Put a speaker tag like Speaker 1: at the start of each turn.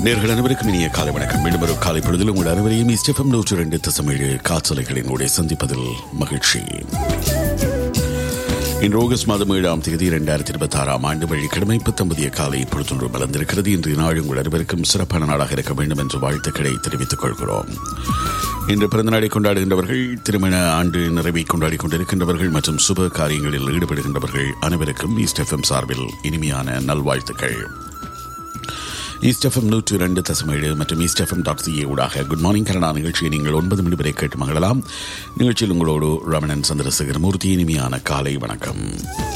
Speaker 1: நேர்கள் அனைவருக்கும் இனிய காலை வணக்கம் மீண்டும் ஒரு காலை பொழுதில் உங்கள் அனைவரையும் இஸ்டெஃபம் நூற்று ரெண்டு தசமேழு காற்றலைகளினூடே சந்திப்பதில் மகிழ்ச்சி இன்று ஆகஸ்ட் மாதம் ஏழாம் தேதி இரண்டாயிரத்தி இருபத்தி ஆறாம் ஆண்டு வெள்ளிக்கிழமை பத்தொன்பதிய காலை பொழுதொன்று மலர்ந்திருக்கிறது இன்றைய நாள் உங்கள் அனைவருக்கும் சிறப்பான நாளாக இருக்க வேண்டும் என்ற வாழ்த்துக்களை தெரிவித்துக் கொள்கிறோம் இன்று பிறந்த நாளை கொண்டாடுகின்றவர்கள் திருமண ஆண்டு நிறைவை கொண்டாடி கொண்டிருக்கின்றவர்கள் மற்றும் சுப காரியங்களில் ஈடுபடுகின்றவர்கள் அனைவருக்கும் ஈஸ்ட் எஃப்எம் சார்பில் இனிமையான நல்வாழ்த்துக்கள் ஈஸ்ட் எஃப்எம் நூற்று இரண்டு தசமேழு மற்றும் ஈஸ்ட் எஃப்எம் டாட் சிஏ ஊடாக குட் மார்னிங் கனடா நிகழ்ச்சியை நீங்கள் ஒன்பது மணி வரை கேட்டு மகிழலாம் நிகழ்ச்சியில் உங்களோடு ரமணன் சந்திரசேகர் மூர்த்தி இனிமையான காலை வணக்கம்